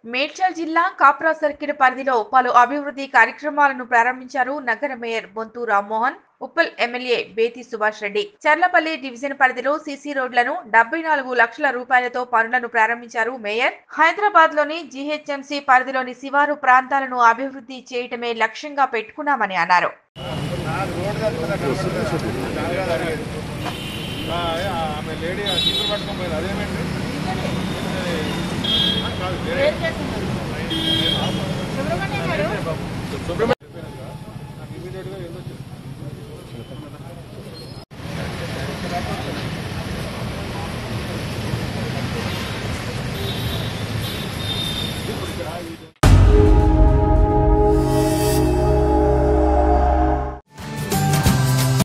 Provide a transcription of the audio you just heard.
మేడ్చల్ జిల్లా కాప్రా సర్కిల్ పరిధిలో పలు అభివృద్ధి కార్యక్రమాలను ప్రారంభించారు నగర mayor Bonthu Rammohan Uppal MLA Bethi Subhash Reddy Cherlapalli division పరిధిలో సీసీ రోడ్లను డెబ్బై నాలుగు లక్షల రూపాయలతో పనులను ప్రారంభించారు మేయర్ హైదరాబాద్ లోని జీహెచ్ఎంసీ పరిధిలోని శివారు ప్రాంతాలను అభివృద్ధి చేయటమే లక్ష్యంగా పెట్టుకున్నామని అన్నారు ఆ, అదే, ఆ, ఆమె లేడీ ఆ చీపురు పట్టుకొని పోయింది అదేమేంటి కాదు, వేరే. సుబ్రహ్మణ్యం నాకు immediate గా వెళ్ళొచ్చు. ఇప్పుడు ఇక్కడ ఈ